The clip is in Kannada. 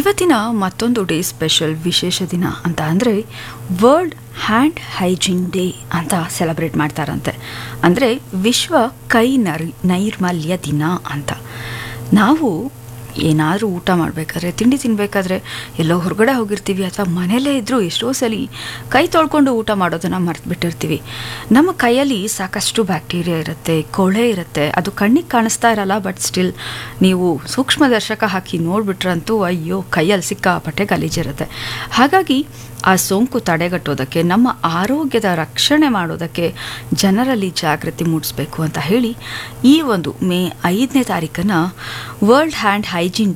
ಇವತ್ತಿನ ಮತ್ತೊಂದು ಡೇ ಸ್ಪೆಷಲ್ ವಿಶೇಷ ದಿನ ಅಂತ ಅಂದರೆ ವರ್ಲ್ಡ್ ಹ್ಯಾಂಡ್ ಹೈಜೀನ್ ಡೇ ಅಂತ ಸೆಲೆಬ್ರೇಟ್ ಮಾಡ್ತಾರಂತೆ ಅಂದರೆ ವಿಶ್ವ ಕೈ ನರಿ ನೈರ್ಮಲ್ಯ ದಿನ ಅಂತ ನಾವು ಏನಾದರೂ ಊಟ ಮಾಡಬೇಕಾದ್ರೆ ತಿಂಡಿ ತಿನ್ನಬೇಕಾದ್ರೆ ಎಲ್ಲೋ ಹೊರಗಡೆ ಹೋಗಿರ್ತೀವಿ ಅಥವಾ ಮನೆಯಲ್ಲೇ ಇದ್ದರೂ ಎಷ್ಟೋ ಸಲ ಕೈ ತೊಳ್ಕೊಂಡು ಊಟ ಮಾಡೋದನ್ನು ಮರೆತುಬಿಟ್ಟಿರ್ತೀವಿ ನಮ್ಮ ಕೈಯಲ್ಲಿ ಸಾಕಷ್ಟು ಬ್ಯಾಕ್ಟೀರಿಯಾ ಇರುತ್ತೆ ಕೊಳೆ ಇರುತ್ತೆ ಅದು ಕಣ್ಣಿಗೆ ಕಾಣಿಸ್ತಾ ಇರಲ್ಲ ಬಟ್ ಸ್ಟಿಲ್ ನೀವು ಸೂಕ್ಷ್ಮದರ್ಶಕ ಹಾಕಿ ನೋಡಿಬಿಟ್ರಂತೂ ಅಯ್ಯೋ ಕೈಯಲ್ಲಿ ಸಿಕ್ಕಾಪಟ್ಟೆ ಗಲೀಜಿರುತ್ತೆ ಹಾಗಾಗಿ ಆ ಸೋಂಕು ತಡೆಗಟ್ಟೋದಕ್ಕೆ ನಮ್ಮ ಆರೋಗ್ಯದ ರಕ್ಷಣೆ ಮಾಡೋದಕ್ಕೆ ಜನರಲ್ಲಿ ಜಾಗೃತಿ ಮೂಡಿಸ್ಬೇಕು ಅಂತ ಹೇಳಿ ಈ ಒಂದು ಮೇ ಐದನೇ ತಾರೀಕನ್ನು ವರ್ಲ್ಡ್ ಹ್ಯಾಂಡ್ ಹೈಜೀನ್